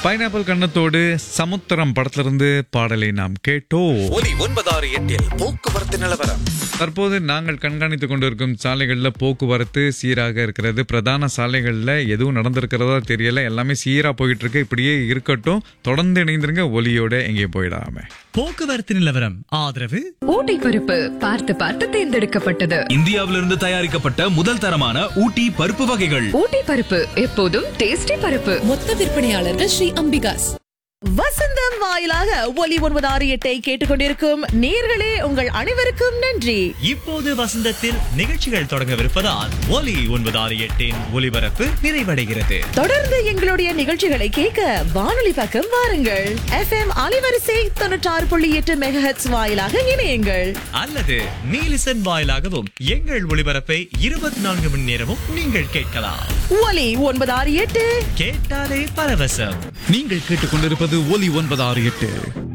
pineapple கண்ணத்தோடு சமுத்திரம் படத்திலிருந்து பாடலை நாம் கேட்டோம் ஒலி ஒன்பதாறு எட்டில் போக்குவரத்து நிலவரம் தற்போது நாங்கள் கண்காணித்துக் கொண்டிருக்கும் சாலைகளில் போக்குவரத்து சீராக இருக்கிறது பிரதான சாலைகளில் எதுவும் நடந்திருக்கிறதா தெரியல எல்லாமே சீரா போயிட்டு இருக்கு இப்படியே இருக்கட்டும் தொடர்ந்து இணைந்திருங்க ஒலியோட எங்கேயும் போயிடாம போக்குவரத்து நிலவரம் ஆதரவு ஊட்டி பருப்பு பார்த்து பார்த்து தேர்ந்தெடுக்கப்பட்டது இந்தியாவிலிருந்து தயாரிக்கப்பட்ட முதல் தரமான ஊட்டி பருப்பு வகைகள் ஊட்டி பருப்பு எப்போதும் டேஸ்டி பருப்பு மொத்த விற்பனையாளர்கள் ஸ்ரீ அம்பிகாஸ் வசந்தம் வாயிலாக ஒலி ஒன்பது ஆறு எட்டை கேட்டுக்கொண்டிருக்கும் நேர்களே உங்கள் அனைவருக்கும் நன்றி இப்போது வசந்தத்தில் நிகழ்ச்சிகள் தொடங்கவிருப்பதால் ஒலி ஒன்பது ஆறு எட்டின் ஒலிபரப்பு நிறைவடைகிறது தொடர்ந்து எங்களுடைய நிகழ்ச்சிகளை கேட்க வானொலி பக்கம் வாருங்கள் எஃப்எம் அலைவரிசை தொண்ணூற்றாறு புள்ளி எட்டு மெகஹெட்ஸ் வாயிலாக இணையுங்கள் அல்லது நீலிசன் வாயிலாகவும் எங்கள் ஒளிபரப்பை இருபத்தி நான்கு மணி நேரமும் நீங்கள் கேட்கலாம் ஒலி ஒன்பது ஆறு எட்டு கேட்டாலே பரவசம் நீங்கள் கேட்டுக்கொண்டிருப்பது ஒலி ஒன்பது ஆறு எட்டு